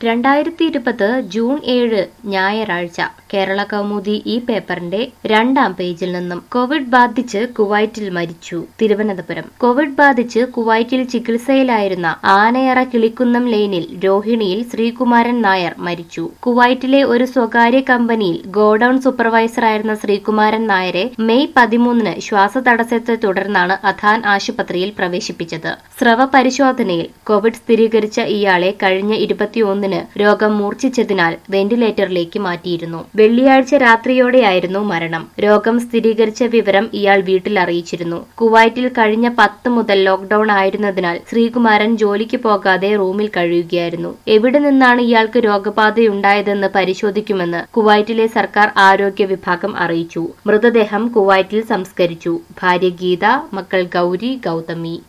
രണ്ടായിരത്തി ഇരുപത് ജൂൺ ഏഴ് ഞായറാഴ്ച കേരള കൗമുദി ഈ പേപ്പറിന്റെ രണ്ടാം പേജിൽ നിന്നും കോവിഡ് ബാധിച്ച് കുവൈറ്റിൽ മരിച്ചു തിരുവനന്തപുരം കോവിഡ് ബാധിച്ച് കുവൈറ്റിൽ ചികിത്സയിലായിരുന്ന ആനയറ കിളിക്കുന്നം ലെയിനിൽ രോഹിണിയിൽ ശ്രീകുമാരൻ നായർ മരിച്ചു കുവൈറ്റിലെ ഒരു സ്വകാര്യ കമ്പനിയിൽ ഗോഡൌൺ സൂപ്പർവൈസറായിരുന്ന ശ്രീകുമാരൻ നായരെ മെയ് പതിമൂന്നിന് ശ്വാസതടസ്സത്തെ തുടർന്നാണ് അഥാൻ ആശുപത്രിയിൽ പ്രവേശിപ്പിച്ചത് സ്രവ പരിശോധനയിൽ കോവിഡ് സ്ഥിരീകരിച്ച ഇയാളെ കഴിഞ്ഞ ഇരുപത്തിയൊന്നിന് രോഗം മൂർച്ഛിച്ചതിനാൽ വെന്റിലേറ്ററിലേക്ക് മാറ്റിയിരുന്നു വെള്ളിയാഴ്ച രാത്രിയോടെയായിരുന്നു മരണം രോഗം സ്ഥിരീകരിച്ച വിവരം ഇയാൾ വീട്ടിൽ അറിയിച്ചിരുന്നു കുവൈറ്റിൽ കഴിഞ്ഞ പത്ത് മുതൽ ലോക്ഡൌൺ ആയിരുന്നതിനാൽ ശ്രീകുമാരൻ ജോലിക്ക് പോകാതെ റൂമിൽ കഴിയുകയായിരുന്നു എവിടെ നിന്നാണ് ഇയാൾക്ക് രോഗബാധയുണ്ടായതെന്ന് പരിശോധിക്കുമെന്ന് കുവൈറ്റിലെ സർക്കാർ ആരോഗ്യ വിഭാഗം അറിയിച്ചു മൃതദേഹം കുവൈറ്റിൽ സംസ്കരിച്ചു ഭാര്യ ഗീത മക്കൾ ഗൗരി ഗൗതമി